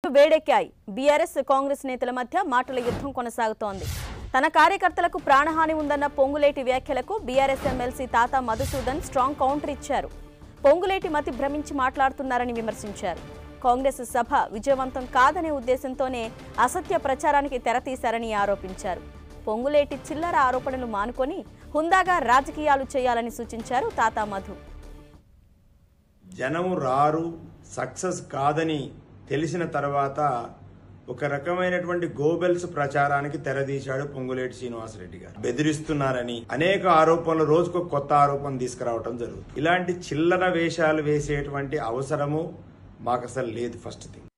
వేడెక్కాయి BRS Congress నేతల మధ్య మాటల యుద్ధం కొనసాగుతోంది తన కార్యకర్తలకు ప్రాణహాని ఉందన్న పొంగులేటి వ్యాఖ్యలకు బీఆర్ఎస్ ఎమ్మెల్సీ తాత మధుసూదన్ స్ట్రాంగ్ కౌంటర్ ఇచ్చారు పొంగులేటి మతి భ్రమించి మాట్లాడుతున్నారని విమర్శించారు కాంగ్రెస్ సభ విజయవంతం కాదనే ఉద్దేశంతోనే అసత్య ప్రచారానికి తెరతీశారని ఆరోపించారు పొంగులేటి చిల్లర ఆరోపణలు మానుకొని హుందాగా రాజకీయాలు చేయాలని సూచించారు తాతా మధు జనం రారు సక్సెస్ కాదని తెలిసిన తర్వాత ఒక రకమైనటువంటి గోబెల్స్ ప్రచారానికి తెరదీశాడు పొంగులేటి శ్రీనివాసరెడ్డి గారు బెదిరిస్తున్నారని అనేక ఆరోపణలు రోజుకు కొత్త ఆరోపణ తీసుకురావటం జరుగుతుంది ఇలాంటి చిల్లర వేషాలు వేసేటువంటి అవసరము మాకు అసలు లేదు ఫస్ట్ థింగ్